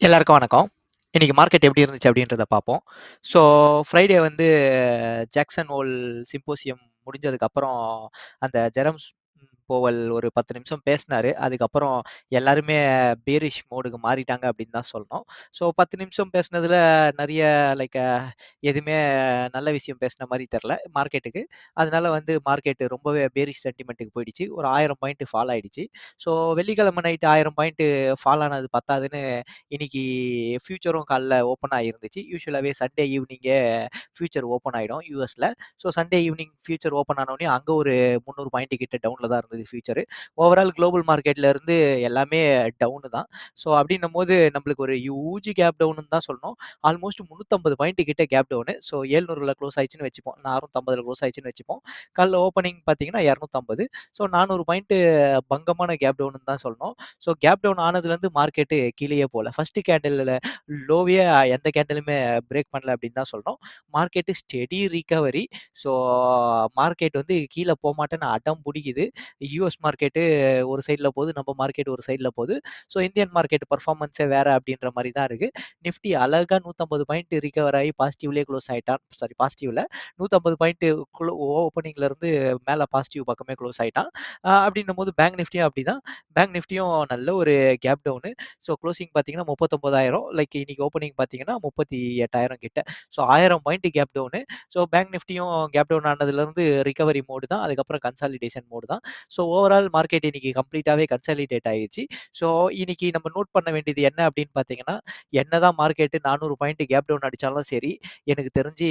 எல்லாருக்கும் வணக்கம். இன்னைக்கு மார்க்கெட் எப்படி இருந்துச்சு அப்படின்றத பார்ப்போம். ஸோ ஃப்ரைடே வந்து ஜாக்சன் ஹோல் சிம்போசியம் முடிஞ்சதுக்கு அப்புறம் அந்த ஜெரம் ஸ் போவல் ஒரு 10 நிமிஷம் பேசினாரு. அதுக்கப்புறம் எல்லாருமே பேரிஷ் மோடுக்கு மாறிட்டாங்க அப்படின்னு தான் சொல்லணும். ஸோ 10 நிமிஷம் பேசினதுல நெறைய லைக் எதுவுமே நல்ல விஷயம் பேசின மாரி தெரியல மார்க்கெட்டுக்கு. அதனால வந்து மார்க்கெட் ரொம்பவே பேரிஷ் சென்டிமென்ட்க்கு போயிடுச்சு. ஒரு 1000 பாயிண்ட் ஃபால் ஆயிடுச்சு. ஸோ வெள்ளிக்கிழமை நைட் 1000 பாயிண்ட் ஃபால் ஆனது பத்தாதுன்னு இன்னைக்கு ஃபியூச்சரும் காலைல ஓப்பன் ஆகியிருந்துச்சு. யூசுவலாவே சண்டே ஈவினிங்கே ஃபியூச்சர் ஓப்பன் ஆயிடும் யுஎஸ்ல. So Sunday evening future open ஆனோனே அங்க ஒரு 300 பாயிண்ட் கிட்ட டவுன்ல தான் இருந்தது ஃபியூச்சர். ஓவரால் குளோபல் மார்க்கெட்ல இருந்து எல்லாமே டவுன் தான். ஸோ அப்படின்னும்போது நம்மளுக்கு ஒரு ஹியூஜ் கேப் டவுன்னு தான் சொல்லணும். ஆல்மோஸ்ட் 350 பாயிண்ட் கிட்ட கேப் டவுனு. ஸோ 700ல க்ளோஸ் ஆயிடுச்சுன்னு வச்சுப்போம். 450ல க்ளோஸ் ஆயிடுச்சுன்னு வச்சுப்போம். காலைல ஓப்பனிங் பார்த்தீங்கன்னா 250. ஸோ 400 பாயிண்ட் பங்கமான கேப் டவுன்னு தான் சொல்லணும். ஸோ கேப் டவுன் ஆனதுலேருந்து மார்க்கெட் கீழயே போல. ஃபர்ஸ்ட் கேண்டில்ல லோவே எந்த கேண்டிலுமே பிரேக் பண்ணல அப்படின்னு தான் சொல்லணும். Market steady recovery. So market வந்து கீழ போமாட்டேன்னு அடம் புடிக்குது. யுஎஸ் மார்க்கெட் ஒரு சைடுல போகுது. நம்ம மார்க்கெட் ஒரு சைடுல போகுது. ஸோ இந்தியன் மார்க்கெட் பெர்ஃபார்மன்ஸே வேற அப்படின்ற மாரி தான் இருக்கு. நிஃப்டி அழகா 150 பாயிண்ட் ரிகவர் ஆகி பாசிட்டிவ்லயே க்ளோஸ் ஆயிட்டான். சாரி பாசிட்டிவ்ல 150 பாயிண்ட் குளோ ஓப்பனிங்ல இருந்து மேல பாசிட்டிவ் பக்கமே க்ளோஸ் ஆயிட்டான். அ அப்படின்னும்போது பேங்க் நிஃப்டியும் அப்படிதான். பேங்க் நிஃப்டியும் நல்ல ஒரு கேப் டவுனு. ஸோ க்ளோசிங் பார்த்தீங்கன்னா 39,000 லைக் இன்னைக்கு ஓப்பனிங் பார்த்தீங்கன்னா 38,000 கிட்ட. So 1000 point gap down. So bank நிஃப்டியும் கேப் டவுன் ஆனதுலேருந்து ரிகவரி மோடு தான். அதுக்கப்புறம் கன்சாலிடேஷன் மோடு தான். ஸோ ஓவரால் மார்க்கெட் இன்னைக்கு கம்ப்ளீட்டாவே கன்சாலிடேட் ஆயிருச்சு. ஸோ இன்னைக்கு நம்ம நோட் பண்ண வேண்டியது என்ன அப்படின்னு பார்த்தீங்கன்னா, என்னதான் மார்க்கெட் 400 பாயிண்ட் கேப் டவுன் அடிச்சாலும் சரி, எனக்கு தெரிஞ்சு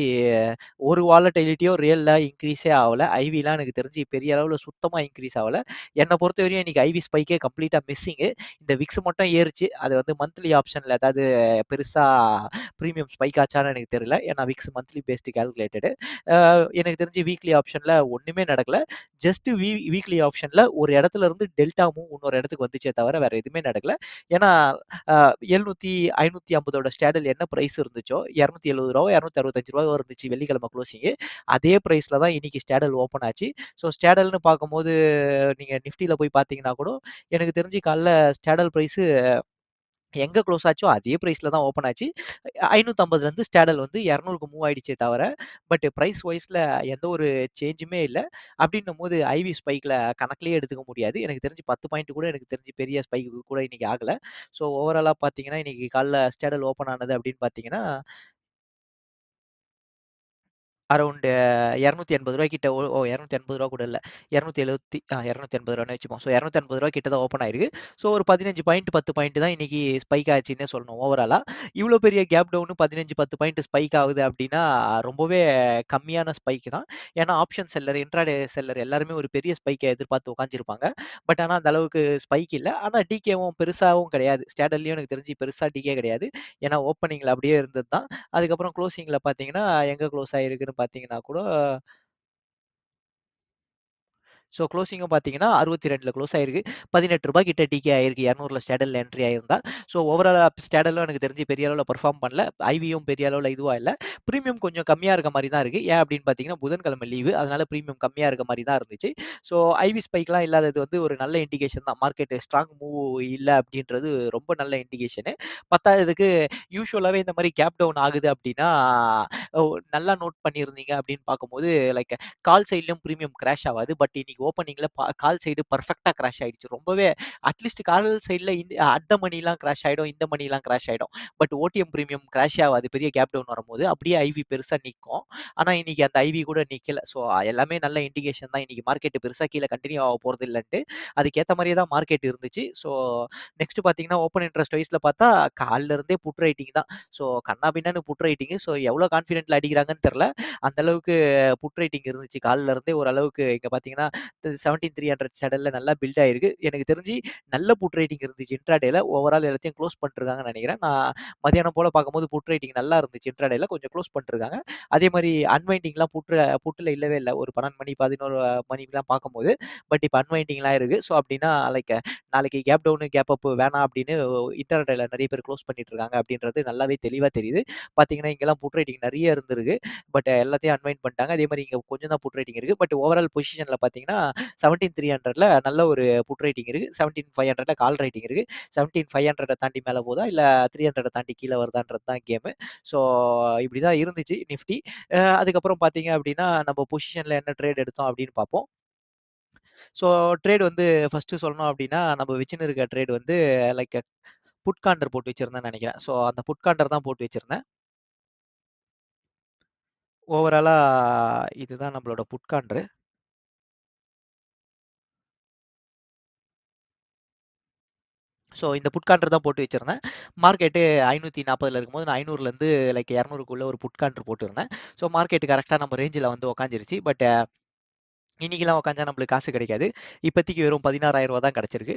ஒரு வாலட்டிலிட்டியும் ரியல்ல இன்கிரீஸே ஆவல. ஐவிலாம் எனக்கு தெரிஞ்சு பெரிய அளவுல சுத்தமா இன்கிரீஸ் ஆவல. என்ன பொறுத்தவரையும் இன்னைக்கு ஐவி ஸ்பைக்கே கம்ப்ளீட்டா மிஸ்ஸிங்கு. இந்த விக்ஸ் மட்டும் ஏறுச்சு. அது வந்து மந்த்லி ஆப்ஷன்ல ஏதாவது பெருசா பிரீமியம் ஸ்பைக் ஆச்சான்னு எனக்கு தெரியல. ஏன்னா விக்ஸ் மந்த்லி பேஸ்டு கால்குலேட்டடு. அ எனக்கு தெரிஞ்சு வீக்லி ஆப்ஷன்ல ஒண்ணுமே நடக்கல. ஜஸ்ட் வீ வீக்லி ஆப்ஷன்ல ஒரு இடத்துல இருந்து டெல்டா மூவ் இன்னொரு இடத்துக்கு வந்துச்சே தவிர வேற எதுவுமே நடக்கல. ஏன்னா அ 700 550ஓட ஸ்டாடில் என்ன பிரைஸ் இருந்துச்சோ ரூ. 270 ரூ. 265 இருந்துச்சு வெள்ளிக்கிழமை க்ளோசிங்கு. அதே பிரைஸ்ல தான் இன்னைக்கு ஸ்டாடல் ஓப்பன் ஆச்சு. ஸோ ஸ்டாடல்னு பார்க்கும்போது நீங்க நிஃப்டில போய் பார்த்தீங்கன்னா கூட எனக்கு தெரிஞ்சு காலைல ஸ்டாடல் பிரைஸு எங்க க்ளோஸ் ஆச்சோ அதே பிரைஸ்ல தான் ஓப்பன் ஆச்சு. 550லேருந்து ஸ்டாடல் வந்து 200க்கு மூவ் ஆயிடுச்சே தவிர, பட் பிரைஸ் வைஸ்ல எந்த ஒரு சேஞ்சுமே இல்ல. அப்படின்னும்போது ஐவி ஸ்பைக்ல கணக்குலயே எடுத்துக்க முடியாது. எனக்கு தெரிஞ்சு 10 பாயிண்ட் கூட எனக்கு தெரிஞ்சு பெரிய ஸ்பைக் கூட இன்னைக்கு ஆகல. ஸோ ஓவராலா பார்த்தீங்கன்னா, இன்னைக்கு காலைல ஸ்டாடல் ஓப்பன் ஆனது அப்படின்னு பார்த்தீங்கன்னா அரவுண்ட் ரூ. 280 கிட்ட ஓ ஓ ரூ. 280 கூட இல்ல. 270 ஆ ரூ. 280ன்னு வச்சுப்போம். ஸோ ரூ. 280 கிட்ட தான் ஓப்பன் ஆயிருக்கு. ஸோ ஒரு 15 பாயிண்ட் 10 பாயிண்ட் தான் இன்னைக்கு ஸ்பைக் ஆச்சுன்னே சொல்லணும் ஓவராலா. இவ்ளோ பெரிய கேப் டவுன் 15, 10 பாயிண்ட் ஸ்பைக் ஆகுது அப்படின்னா, ரொம்பவே கம்மியான ஸ்பைக் தான். ஏன்னா ஆப்ஷன் செல்லர், இன்ட்ராடே செல்லர் எல்லாருமே ஒரு பெரிய ஸ்பைக்க எதிர்பார்த்து உட்கார்ந்திருப்பாங்க. பட் ஆனா அந்த அளவுக்கு ஸ்பைக் இல்ல. ஆனா டிகேவும் பெருசாவும் கிடையாது. ஸ்டாடல்லயும் எனக்கு தெரிஞ்சு பெருசா டிகே கிடையாது. ஏன்னா ஓப்பனிங்ல அப்படியே இருந்தது தான். அதுக்கப்புறம் க்ளோசிங்ல பார்த்தீங்கன்னா, எங்க க்ளோஸ் ஆயிருக்குன்னு பார்த்தீங்கன்னா கூட ஸோ க்ளோசிங்கும் பார்த்தீங்கன்னா 62ல க்ளோஸ் ஆயிருக்கு. ரூ. 18 கிட்ட டிகே ஆயிருக்கு. 200ல ஸ்டாடல்ல என்ட்ரி ஆயிருந்தா. ஸோ ஓவராலா ஸ்டாடலும் எனக்கு தெரிஞ்சு பெரிய அளவுல பெர்ஃபார்ம் பண்ணல. ஐவியும் பெரிய அளவுல இதுவா இல்ல. பிரீமியம் கொஞ்சம் கம்மியா இருக்க மாரி தான் இருக்கு. ஏன் அப்படின்னு பார்த்தீங்கன்னா, புதன்கிழமை லீவு. அதனால பிரீமியம் கம்மியா இருக்க மாரி தான் இருந்துச்சு. ஸோ ஐவி ஸ்பைக்லாம் இல்லாதது வந்து ஒரு நல்ல இண்டிகேஷன் தான். மார்க்கெட் ஸ்ட்ராங் மூவ் இல்ல அப்படின்றது ரொம்ப நல்ல இண்டிகேஷனு. பத்தாததுக்கு யூசுவலாவே இந்த மாரி கேப் டவுன் ஆகுது அப்படின்னா, ஓ நல்லா நோட் பண்ணியிருந்தீங்க அப்படின்னு பார்க்கும்போது, லைக் கால் சைட்லயும் பிரீமியம் கிராஷ் ஆவாது. பட் இன்னைக்கு ஓப்பனிங்ல ப கால் சைடு பெர்ஃபெக்ட்டா கிராஷ் ஆயிடுச்சு. ரொம்பவே அட்லீஸ்ட் கால் சைட்ல இந்த அட் த மணிலாம் கிராஷ் ஆயிடும். இந்த மணிலாம் கிராஷ் ஆயிடும். பட் ஓடிஎம் பிரீமியம் கிராஷே ஆவாது. பெரிய கேப் டவுன் வரும்போது. அப்படியே ஐவி பெருசா நிக்கும். ஆனா இன்னைக்கு அந்த ஐவி கூட நிக்கல. ஸோ எல்லாமே நல்ல இண்டிகேஷன் தான். இன்னைக்கு மார்க்கெட் பெருசா கீழ கன்டின்யூ ஆக போறது இல்லன்ட்டு. அதுக்கேத்த மாரியே தான் மார்க்கெட் இருந்துச்சு. ஸோ நெக்ஸ்ட் பார்த்தீங்கன்னா, ஓப்பன் இன்ட்ரெஸ்ட் வைஸ்ல பார்த்தா காலைல இருந்தே புட் ரைட்டிங் தான். ஸோ கன்னா பின்னான்னு புட் ரைட்டிங். ஸோ எவ்வளோ கான்ஃபிடென்ட்ல அடிக்கிறாங்கன்னு தெரியல. அந்த அளவுக்கு புட் ரைட்டிங் இருந்துச்சு. காலைல இருந்தே ஓரளவுக்கு இங்க பார்த்தீங்கன்னா, 17300 சேனல்ல நல்லா பில்ட் ஆயிருக்கு. எனக்கு தெரிஞ்சு நல்ல புட் ரைட்டிங் இருந்துச்சு இன்ட்ராடேல. ஓவரால் எல்லாத்தையும் க்ளோஸ் பண்ணிருக்காங்கன்னு நெனைக்கிறேன். நான் மதியானம் போல பார்க்கும்போது புட் ரைட்டிங் நல்லா இருந்துச்சு இன்ட்ராடேல. கொஞ்சம் க்ளோஸ் பண்ணிருக்காங்க. அதே மாரி அன்வைண்டிங்லாம் புட்ல புட்ல இல்லவே இல்ல. ஒரு 12 மணி, 11 மணிக்கெல்லாம் பார்க்கும்போது. பட் இப்ப அன்வைண்டிங்லாம் இருக்கு. ஸோ அப்படின்னா லைக் நாளைக்கு கேப் டவுன், கேப் அப் வேணாம் அப்படின்னு இன்ட்ராடேல நெறைய பேர் க்ளோஸ் பண்ணிட்டு இருக்காங்க அப்படின்றது நல்லாவே தெளிவா தெரியுது. பார்த்தீங்கன்னா, இங்கலாம் புட் ரைட்டிங் நெறைய இருந்திருக்கு. பட் எல்லாத்தையும் அன்வைண்ட் பண்ணிட்டாங்க. அதே மாரி இங்க கொஞ்சம் தான் புட் ரைட்டிங் இருக்கு. பட் ஓவரால் பொசிஷன்ல பார்த்தீங்கன்னா, செவன்டீன் த்ரீ ஹண்ட்ரட்ல நல்ல ஒரு புட் ரேட்டிங் இருக்கு செவன்டீன் ஃபைவ் ஹண்ட்ரட்ல கால் ரேட்டிங் இருக்கு செவன்டீன் ஃபைவ் ஹண்ட்ரட் தாண்டி மேலே போதா இல்லை த்ரீ ஹண்ட்ரட் தாண்டி கீழே வருதான்றது தான் கேமு ஸோ இப்படி தான் இருந்துச்சு நிஃப்டி அதுக்கப்புறம் பார்த்தீங்க அப்படின்னா நம்ம பொசிஷனில் என்ன ட்ரேட் எடுத்தோம் அப்படின்னு பார்ப்போம் ஸோ ட்ரேட் வந்து ஃபர்ஸ்ட் சொல்லணும் அப்படின்னா நம்ம வச்சுன்னு இருக்க ட்ரேட் வந்து லைக் புட் காண்டர் போட்டு வச்சிருந்தேன்னு நினைக்கிறேன் ஸோ அந்த புட் காண்டர் தான் போட்டு வச்சிருந்தேன் ஓவராலா இதுதான் நம்மளோட புட் காண்டர் ஸோ இந்த புட் காண்டர் தான் போட்டு வச்சிருந்தேன் மார்க்கெட்டு ஐநூற்றி நாற்பதுல இருக்கும்போது நான் ஐநூறுலேருந்து லைக் இரநூறுக்குள்ள ஒரு புட் காண்டர் போட்டுருந்தேன் ஸோ மார்க்கெட் கரெக்டாக நம்ம ரேஞ்சில் வந்து உக்காந்துருச்சு பட் இன்னைக்கெல்லாம் உட்காந்தா நம்மளுக்கு காசு கிடைக்காது இப்போதைக்கு வெறும் பதினாறாயிரம் ரூபா தான் கிடைச்சிருக்கு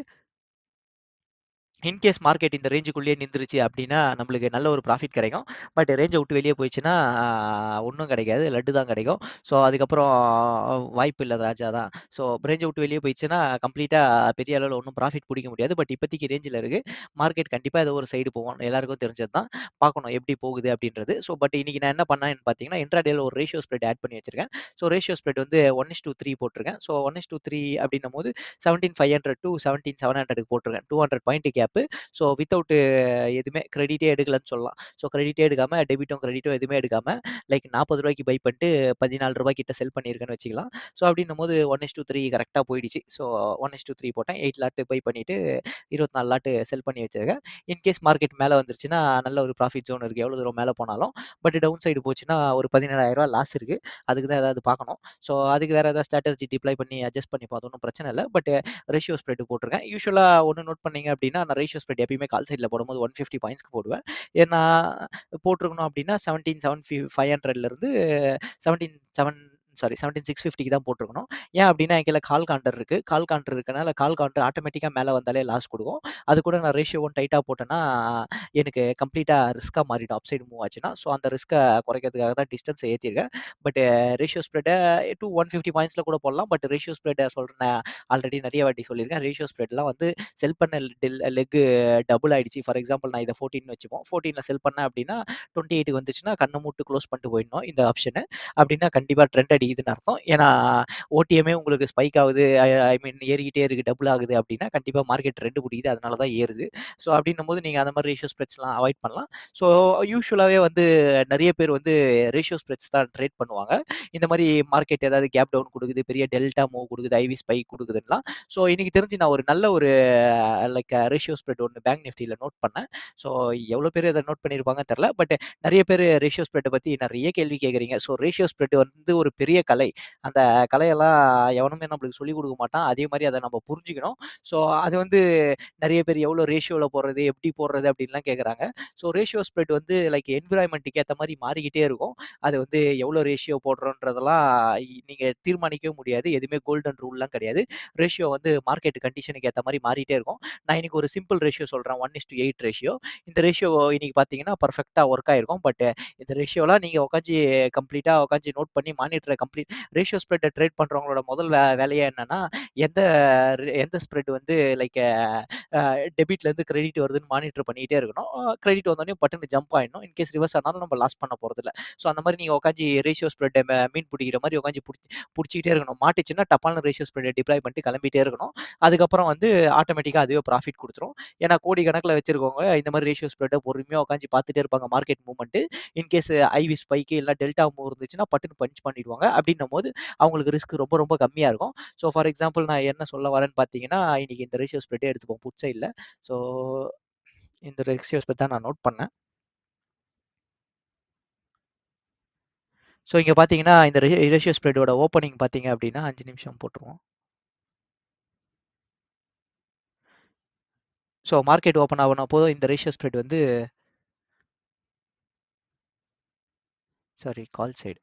இன்கேஸ் மார்க்கெட் இந்த ரேஞ்சுக்குள்ளேயே நின்றுச்சு அப்படின்னா நம்மளுக்கு நல்ல ஒரு ப்ராஃபிட் கிடைக்கும் பட் ரேஞ்சை விட்டு வெளியே போயிடுச்சுன்னா ஒன்றும் கிடைக்காது லட்டு தான் கிடைக்கும் ஸோ அதுக்கப்புறம் வாய்ப்பு இல்லை ராஜா தான் ஸோ ரேஞ்சை விட்டு வெளியே போயிடுச்சுன்னா கம்ப்ளீட்டாக பெரிய அளவில் ஒன்றும் ப்ராஃபிட் பிடிக்க முடியாது பட் இப்போதைக்கு ரேஞ்சில் இருக்குது மார்க்கெட் கண்டிப்பாக ஏதோ ஒரு சைடு போவோம் எல்லாருக்கும் தெரிஞ்சது தான் பார்க்கணும் எப்படி போகுது அப்படின்றது ஸோ பட் இன்னைக்கு நான் என்ன பண்ணேன்னு பார்த்தீங்கன்னா இன்ட்ராடேல ஒரு ரேஷியோ ஸ்ப்ரெட் ஆட் பண்ணி வச்சிருக்கேன் ஸோ ரேஷியோ ஸ்ப்ரெட் வந்து ஒன் இஸ் டூ த்ரீ போட்டிருக்கேன் so one is to three அப்படின்னும் போது seventeen five hundred to seventeen seven hundred போட்டிருக்கேன் two hundred point gap so without எதுவுமே கிரெடிட்டே எடுக்கலன்னு சொல்லலாம் ஸோ கிரெடிட்டே எடுக்காம டெபிட்டும் கிரெடிட்டும் எதுவுமே எடுக்காம லைக் நாற்பது ரூபாய்க்கு பை பண்ணிட்டு பதினாலு ரூபாய் கிட்ட செல் பண்ணியிருக்கேன்னு வச்சுக்கலாம் ஸோ அப்படின்னும் போது ஒன் இஸ் டூ த்ரீ கரெக்டாக போயிடுச்சு so one is to three போட்டேன் எயிட் லாட்டு பை பண்ணிட்டு இருபத்தி நாலு லாட்டு செல் பண்ணி வச்சிருக்கேன் இன்கேஸ் மார்க்கெட் மேலே வந்துருச்சுன்னா நல்ல ஒரு ப்ராஃபிட் ஜோன் இருக்குது எவ்வளோ தூரம் மேலே போனாலும் பட் டவுன் சைடு போச்சுன்னா ஒரு பதினேழாயிரம் ரூபாய் லாஸ் இருக்குது அதுக்கு தான் ஏதாவது பார்க்கணும் ஸோ அதுக்கு வேறு ஏதாவது ஸ்ட்ராட்டஜி டிப்ளை பண்ணி அட்ஜஸ்ட் பண்ணி பார்த்தோம் ஒன்றும் பிரச்சனை இல்லை பட் ரேஷியோ ஸ்ப்ரெட் போட்டிருக்கேன் யூஸ்வலாக ஒன்று நோட் பண்ணீங்க அப்படின்னா நான் ரேஷியோ ஸ்ப்ரெட் எப்பயுமே கால் சைடில் போடும்போது ஒன் ஃபிஃப்டி பாயிண்ட்ஸ்க்கு போடுவேன் ஏன்னா போட்டிருக்கணும் அப்படின்னா செவன்டீன் செவன் ஃபி ஃபைவ் ஹண்ட்ரட்லேருந்து seventeen seven sorry seventeen six ஃபிஃப்டிக்கு தான் போட்டிருக்கணும் ஏன் அப்படின்னா எங்கள் கால் காண்டர் இருக்குது கால் காண்டர் இருக்கனால கால் காண்டர் ஆட்டோமேட்டிக்காக மேலே வந்தாலே லாஸ் கொடுக்கும் அது கூட நான் ரேஷியோ ஒன் டைட்டாக போட்டேன்னா எனக்கு கம்ப்ளீட்டாக ரிஸ்க்காக மாறிடும் அப் சைடு மூவ் ஆச்சுன்னா ஸோ அந்த ரிஸ்க்கை குறைக்கிறதுக்காக தான் டிஸ்டன்ஸ் ஏற்றிருக்கேன் பட் ரேஷியோ ஸ்ப்ரெட்டை டூ ஒன் ஃபிஃப்டி பாயிண்ட்ஸில் கூட போடலாம் பட் ரேஷியோ ஸ்ப்ரெட்டை சொல்கிறேன் ஆல்ரெடி நிறைய வாட்டி சொல்லியிருக்கேன் ரேஷியோ ஸ்ப்ரெட்லாம் வந்து செல் பண்ண லெக் டபுள் ஆயிடுச்சு ஃபார் எக்ஸாம்பிள் நான் இதை ஃபோர்டீன் வச்சுப்போம் ஃபோர்டீனில் செல் பண்ணேன் அப்படின்னா டுவெண்ட்டி எயிட்டுக்கு வந்துச்சுன்னா கண்ணை மூட்டு க்ளோஸ் பண்ணிட்டு போயிடணும் இந்த ஆப்ஷனு அப்படின்னா கண்டிப்பாக ட்ரெண்ட் அடிக்குதுன்னு அர்த்தம் ஏன்னா ஓடிஎம்ஏ உங்களுக்கு ஸ்பைக் ஆகுது ஐ மீன் ஏறிக்கிட்டே இருக்கு டபுள் ஆகுது அப்படின்னா கண்டிப்பாக மார்க்கெட் ட்ரெண்ட் பிடிக்குது அதனால தான் ஏறுது ஸோ அப்படின்னும் போது நீங்கள் அந்த மாதிரி ரேஷியோ ஸ்ப்ரெட்ஸ்லாம் அவாய்ட் பண்ணலாம் ஸோ யூஸ்வலாகவே வந்து நிறைய பேர் வந்து ரேஷியோ ஸ்ப்ரெட்ஸ் தான் ட்ரேட் பண்ணுவாங்க இந்த மாதிரி மார்க்கெட் ஏதாவது கேப் டவுன் கொடுக்குது பெரிய டெல்டா மூவ் கொடுக்குது ஐவி ஸ்பைக் கொடுக்குதுலாம் ஸோ இன்னைக்கு தெரிஞ்சு நான் ஒரு நல்ல ஒரு லைக் ரேஷியோ ஸ்ப்ரெட் ஒன்று பேங்க் நிஃப்டியில் நோட் பண்ணேன் ஸோ எவ்வளோ பேர் அதை நோட் பண்ணியிருப்பாங்க தெரில பட் நிறைய பேர் ரேஷியோ ஸ்ப்ரெட்டை பற்றி நிறைய கேள்வி கேட்குறீங்க ஸோ ரேஷியோ ஸ்ப்ரெட் வந்து ஒரு பெரிய கலை அந்த கலையெல்லாம் எவனுமே நம்மளுக்கு சொல்லிக் கொடுக்க மாட்டான் அதே மாதிரி அதை நம்ம புரிஞ்சுக்கணும் ஸோ அது வந்து நிறைய பேர் எவ்வளோ ரேஷியோவில் போடுறது எப்படி போடுறது அப்படின்லாம் கேட்குறாங்க ஸோ ரேஷியோ ஸ்ப்ரெட் வந்து லைக் என்விரான்மெண்ட்டுக்கு ஏற்ற மாதிரி மாறிக்கிட்டே இருக்கும் அது வந்து எவ்வளோ ரேஷியோ போடுறோன்றதெல்லாம் நீங்கள் தீர்மானிக்கவே முடியாது எதுவுமே கோல்டன் ரூல்லாம் கிடையாது ரேஷியோ வந்து மார்க்கெட் கண்டிஷனுக்கு ஏற்ற மாதிரி மாறிட்டே இருக்கும் நான் இன்னைக்கு ஒரு சிம்பிள் ரேஷியோ சொல்கிறேன் one is to eight ratio இந்த ரேஷியோ இன்னைக்கு பார்த்தீங்கன்னா பர்ஃபெக்டாக ஒர்க் ஆயிருக்கும் பட் இந்த ரேஷியோலாம் நீங்கள் உட்காந்து கம்ப்ளீட்டாக உட்காந்து நோட் பண்ணி மானிட்டரை கம்ப்ளீட் ரேஷியோ ஸ்ப்ரெட்டை ட்ரேட் பண்ணுறவங்களோட முதல் வே வேலையே என்னன்னா எந்த எந்த ஸ்ப்ரெட் வந்து லைக் டெபிட்லேருந்து கிரெடிட் வருதுன்னு மானிட்டர் பண்ணிகிட்டே இருக்கணும் கிரெடிட் வந்தோடனே பட்டுன்னு ஜம்ப் ஆகிடணும் இன்கேஸ் ரிவர்ஸ் ஆனாலும் நம்ம லாஸ் பண்ண போகிறதில்ல ஸோ அந்த மாதிரி நீங்கள் உட்காந்து ரேஷியோ ஸ்ப்ரெட்டை மீன் பிடிக்கிற மாதிரி உட்காந்து பிடிச்சி பிடிச்சிக்கிட்டே இருக்கணும் மாட்டுச்சுன்னா டப்பான ரேஷியோ ஸ்ப்ரெட்டை டிப்ளை பண்ணிட்டு கிளம்பிட்டே இருக்கணும் அதுக்கப்புறம் வந்து ஆட்டோமேட்டிக்காக அதுவே ப்ராஃபிட் கொடுத்துரும் ஏன்னா கோடி கணக்கில் வச்சிருக்கவங்க இந்த மாதிரி ரேஷியோ ஸ்ப்ரெட்டை பொறுமையாக உட்காந்து பார்த்துட்டே இருப்பாங்க market movement in case IV spike இல்லை டெல்டா மூவ் இருந்துச்சுன்னா பட்டுன்னு பஞ்ச் பண்ணிடுவாங்க அப்படின்னும் போது அவங்களுக்கு ரிஸ்க் ரொம்ப ரொம்ப கம்மியாக இருக்கும் ஸோ ஃபார் எக்ஸாம்பிள் நான் என்ன சொல்ல வரேன்னு பார்த்தீங்கன்னா இன்னைக்கு இந்த ரேஷியோ ஸ்ப்ரெட்டே எடுத்துப்போம் புட் சைடில் ஸோ இந்த ரேஷியோ ஸ்ப்ரெட் தான் நான் நோட் பண்ணேன் ஸோ இங்கே பார்த்தீங்கன்னா இந்த ரேஷியோ ஸ்ப்ரெடோட ஓப்பனிங் பார்த்தீங்க அப்படின்னா அஞ்சு நிமிஷம் போட்டுருவோம் ஸோ மார்க்கெட் ஓப்பன் ஆகணும் போதும் இந்த ரேஷியோ ஸ்ப்ரெட் வந்து சாரி கால் சைடு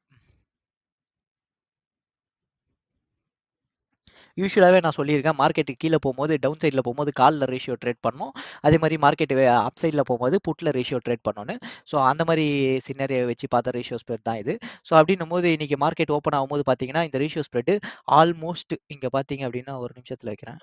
யூஸ்வலாகவே நான் சொல்லியிருக்கேன் மார்க்கெட்டுக்கு கீழே போகும்போது டவுன் சைடில் போகும்போது காலில் ரேஷியோ ட்ரேட் பண்ணணும் அதே மாதிரி மார்க்கெட் அப் சைடில் போகும்போது புட்டில் ரேஷியோ ட்ரேட் பண்ணணும் ஸோ அந்த மாதிரி சின்னரியை வச்சு பார்த்த ரேஷியோ ஸ்ப்ரெட் தான் இது ஸோ அப்படின்னும் போது இன்றைக்கி மார்க்கெட் ஓப்பன் ஆகும்போது பார்த்தீங்கன்னா இந்த ரேஷியோ ஸ்ப்ரெட் ஆல்மோஸ்ட் இங்கே பார்த்தீங்க அப்படின்னா ஒரு நிமிஷத்தில் வைக்கிறேன்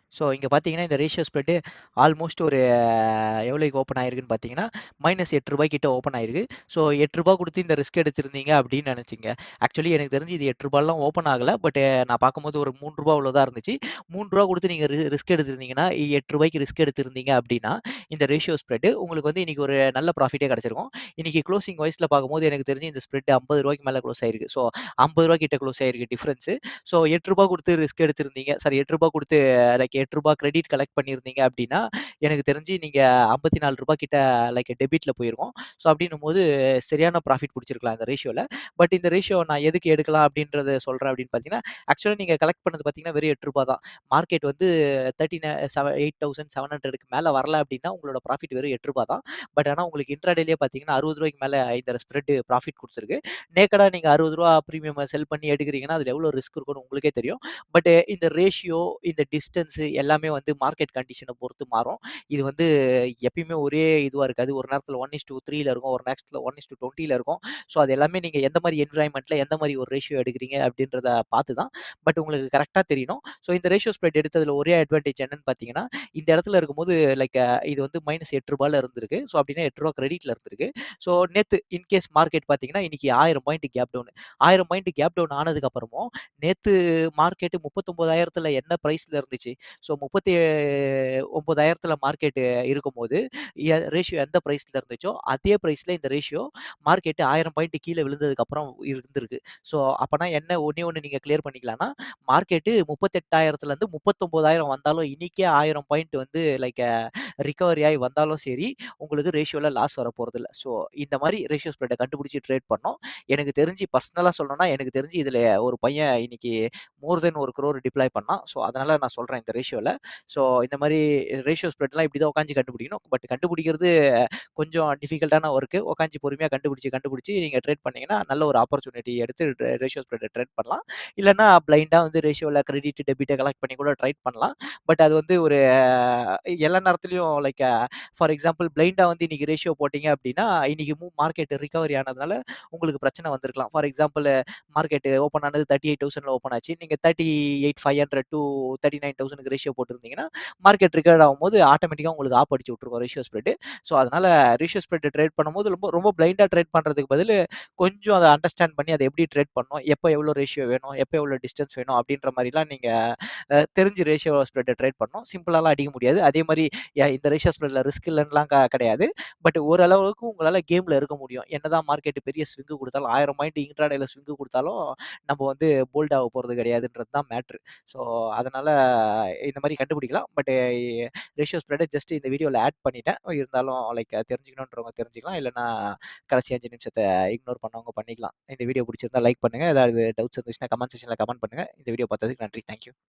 ஸோ இங்கே பார்த்தீங்கன்னா இந்த ரேஷியோ ஸ்ப்ரெட்டு ஆல்மோஸ்ட் ஒரு எவ்வளோக்கு ஓப்பன் ஆயிருக்குன்னு பார்த்தீங்கன்னா மைனஸ் எட்டு ரூபாய் கிட்ட ஓப்பன் ஆயிருக்கு ஸோ எட்டு ரூபாய் கொடுத்து இந்த ரிஸ்க் எடுத்திருந்தீங்க அப்படின்னு நினச்சிங்க ஆக்சுவலி எனக்கு தெரிஞ்சு இது எட்டு ரூபாய்லாம் ஓப்பன் ஆகலை பட் நான் பார்க்கும்போது ஒரு மூணு ரூபா அவ்வளோதான் இருந்துச்சு மூணு ரூபா கொடுத்து நீங்கள் ரிஸ்க் எடுத்திருந்தீங்கன்னா எட்டு ரூபாய்க்கு ரிஸ்க் எடுத்திருந்தீங்க அப்படின்னா இந்த ரேஷியோ ஸ்ப்ரெட் உங்களுக்கு வந்து இன்னைக்கு ஒரு நல்ல ப்ராஃபிட்டே கிடைச்சிருக்கும் இன்னைக்கு க்ளோசிங் வைஸில் பார்க்கும்போது எனக்கு தெரிஞ்சு இந்த ஸ்ப்ரெட் ஐம்பது ரூபாய்க்கு மேலே க்ளோஸ் ஆயிருக்கு ஸோ ஐம்பது ரூபாய் கிட்ட க்ளோஸ் ஆயிருக்கு டிஃபரன்ஸ் ஸோ எட்டு ரூபாய் கொடுத்து ரிஸ்க் எடுத்திருந்தீங்க சாரி எட்டு ரூபாய் கொடுத்து லைக் எட்டு ரூபாய் கிரெடிட் கலெக்ட் பண்ணியிருந்தீங்க அப்படின்னா எனக்கு தெரிஞ்சு நீங்க ஐம்பத்தி நாலு ரூபாய் கிட்ட லைக் டெபிட்ல போயிருக்கும் ஸோ அப்படின்னும் போது சரியான ப்ராஃபிட் பிடிச்சிருக்கலாம் இந்த ரேஷியோல பட் இந்த ரேஷியோ நான் எதுக்கு எடுக்கலாம் அப்படின்றத சொல்றேன் அப்படின்னு பார்த்தீங்கன்னா ஆக்சுவலாக நீங்க கலெக்ட் பண்ணது பார்த்தீங்கன்னா வெறும் எட்டு ரூபாய் தான் மார்க்கெட் வந்து thirty seven eight thousand seven ஹண்ட்ரடுக்கு மேலே வரல அப்படின்னா உங்களோட ப்ராஃபிட் வெறும் எட்டு ரூபாய் தான் பட் ஆனால் உங்களுக்கு இன்ட்ராடேலேயே பார்த்தீங்கன்னா அறுபது ரூபாய்க்கு மேலே இந்த ஸ்ப்ரெட் ப்ராஃபிட் கொடுத்துருக்கு நேக்கடா நீங்க அறுபது ரூபா ப்ரீமியம் செல் பண்ணி எடுக்கிறீங்கன்னா அதுல எவ்வளவு ரிஸ்க் இருக்கும்னு உங்களுக்கே தெரியும் பட் இந்த ரேஷியோ இந்த டிஸ்டன்ஸ் எல்லாமே வந்து மார்க்கெட் கண்டிஷனை பொறுத்து மாறும் இது வந்து எப்பயுமே ஒரே இதுவா இருக்காது ஒரு நேரத்தில் ஒன் இஸ் டூ த்ரீல இருக்கும் ஒரு நேரத்தில் ஒன் இஸ் டூ டுவெண்ட்டில இருக்கும் ஸோ அது எல்லாமே நீங்க எந்த மாதிரி என்வரான்மெண்ட்ல எந்த மாதிரி ஒரு ரேஷியோ எடுக்கிறீங்க அப்படின்றத பார்த்து தான் பட் உங்களுக்கு கரெக்டாக தெரியணும் ஸோ இந்த ரேஷியோ ஸ்ப்ரெட் எடுத்ததுல ஒரே அட்வான்டேஜ் என்னன்னு பார்த்தீங்கன்னா இந்த இடத்துல இருக்கும்போது லைக் இது வந்து மைனஸ் எட்டு ரூபாயில இருந்திருக்கு ஸோ அப்படின்னா எட்டு ரூபா கிரெடிட்ல இருந்திருக்கு ஸோ நேத்து இன்கேஸ் மார்க்கெட் பார்த்தீங்கன்னா இன்னைக்கு ஆயிரம் பாயிண்ட் கேப் டவுன் ஆயிரம் பாயிண்ட் கேப் டவுன் ஆனதுக்கு அப்புறமும் நேத்து மார்க்கெட் முப்பத்தொன்பதாயிரத்துல என்ன பிரைஸ்ல இருந்துச்சு ஸோ முப்பத்தி ஒன்பதாயிரத்துல மார்க்கெட் இருக்கும்போது ரேஷியோ எந்த பிரைஸ்ல இருந்துச்சோ அதே பிரைஸ்ல இந்த ரேஷியோ மார்க்கெட் ஆயிரம் பாயிண்ட் கீழே விழுந்ததுக்கு அப்புறம் இருந்திருக்கு ஸோ அப்பனா என்ன ஒன்னே ஒன்று நீங்க கிளியர் பண்ணிக்கலாம்னா மார்க்கெட்டு முப்பத்தெட்டாயிரத்துல இருந்து முப்பத்தொன்பதாயிரம் வந்தாலும் இன்னைக்கே ஆயிரம் பாயிண்ட் வந்து லைக் ரிகவரி ஆகி வந்தாலும் சரி உங்களுக்கு ரேஷியோல லாஸ் வர போறது இல்லை ஸோ இந்த மாதிரி ரேஷியோ ஸ்ப்ரெட்டை கண்டுபிடிச்சி ட்ரேட் பண்ணோம் எனக்கு தெரிஞ்சு பர்சனலா சொல்லணும்னா எனக்கு தெரிஞ்சு இதுல ஒரு பையன் இன்னைக்கு மோர் தென் ஒரு க்ரோர் டிப்ளாய் பண்ணான் ஸோ அதனால நான் சொல்றேன் இந்த ரேஷியோல ஸோ இந்த மாதிரி ரேஷியோ ஸ்ப்ரெட்லாம் இப்படி தான் உட்காந்து கண்டுபிடிக்கணும் பட் கண்டுபிடிக்கிறது கொஞ்சம் டிஃபிகல்ட்டான ஒர்க்கு உட்காந்து பொறுமையாக கண்டுபிடிச்சி கண்டுபிடிச்சி நீங்கள் ட்ரேட் பண்ணீங்கன்னா நல்ல ஒரு ஆப்பர்ச்சுனிட்டி எடுத்து ரேஷியோ ஸ்ப்ரெட்டை ட்ரேட் பண்ணலாம் இல்லைன்னா பிளைண்டாக வந்து ரேஷியோவில் கிரெடிட் டெபிட்டை கலெக்ட் பண்ணி கூட ட்ரைட் பண்ணலாம் பட் அது வந்து ஒரு எல்லா நேரத்துலையும் லைக் ஃபார் எக்ஸாம்பிள் பிளைண்டாக வந்து இன்னைக்கு ரேஷியோ போட்டிங்க அப்படின்னா இன்னைக்கு மூ மார்க்கெட் ரிகவரி ஆனதுனால உங்களுக்கு பிரச்சனை வந்திருக்கலாம் ஃபார் எக்ஸாம்பிள் மார்க்கெட் ஓப்பன் ஆனது தேர்ட்டி எயிட் தௌசண்ட்ல ஓப்பன் ஆச்சு நீங்கள் thirty eight five hundred to thirty nine தௌசண்ட்க்கு ரேஷியோ போட்டிருந்தீங்கன்னா மார்க்கெட் ரிகவர் ஆகும்போது ஆட்டோமேட்டிக்காக உங்களுக்கு ஆப் அடிச்சு விட்ருக்கும் ரேஷியோ ஸ்ப்ரெட் ஸோ அதனால ரேஷியோ ஸ்ப்ரெட் ட்ரேட் பண்ணும்போது ரொம்ப ரொம்ப பிளைண்டாக ட்ரேட் பண்ணுறதுக்கு பதில் கொஞ்சம் அதை அண்டர்ஸ்டாண்ட் பண்ணி அதை எப்படி ட்ரேட் பண்ணணும் எப்போ எவ்வளோ ரேஷியோ வேணும் எப்போ எவ்வளோ டிஸ்டன்ஸ் வேணும் அப்படின்ற மாதிரிலாம் நீங்கள் தெரிஞ்சு ரேஷியோ ஸ்ப்ரெட்டை ட்ரேட் பண்ணணும் சிம்பிளாலாம் அடிக்க முடியாது அதே மாதிரி இந்த ரேஷியோ ஸ்ப்ரெட்ல ரிஸ்க் இல்லைன்னுலாம் கிடையாது பட் ஓரளவுக்கு உங்களால் கேமில் இருக்க முடியும் என்னதான் மார்க்கெட் பெரிய ஸ்விங்கு கொடுத்தாலும் ஆயிரம் பாயிண்ட் இன்ட்ராடேல ஸ்விங்கு கொடுத்தாலும் நம்ம வந்து போல்ட் ஆக போகிறது கிடையாதுன்றது தான் மேட்ரு ஸோ அதனால இந்த மாதிரி கண்டுபிடிக்கலாம் பட் ரேஷியோ ஸ்ப்ரெட்டை ஜஸ்ட் இந்த வீடியோவில் ஆட் பண்ணிட்டேன் இருந்தாலும் லைக் தெரிஞ்சுக்கணுன்றவங்க தெரிஞ்சுக்கலாம் இல்லைனா கடைசி அஞ்சு நிமிஷத்தை இக்னோர் பண்ணவங்க பண்ணிக்கலாம் இந்த வீடியோ பிடிச்சிருந்தா லைக் பண்ணுங்க ஏதாவது டவுட்ஸ் இருந்துச்சுன்னா கமெண்ட் செக்ஷனில் கமெண்ட் பண்ணுங்க இந்த வீடியோ பார்த்ததுக்கு நன்றி தேங்க்யூ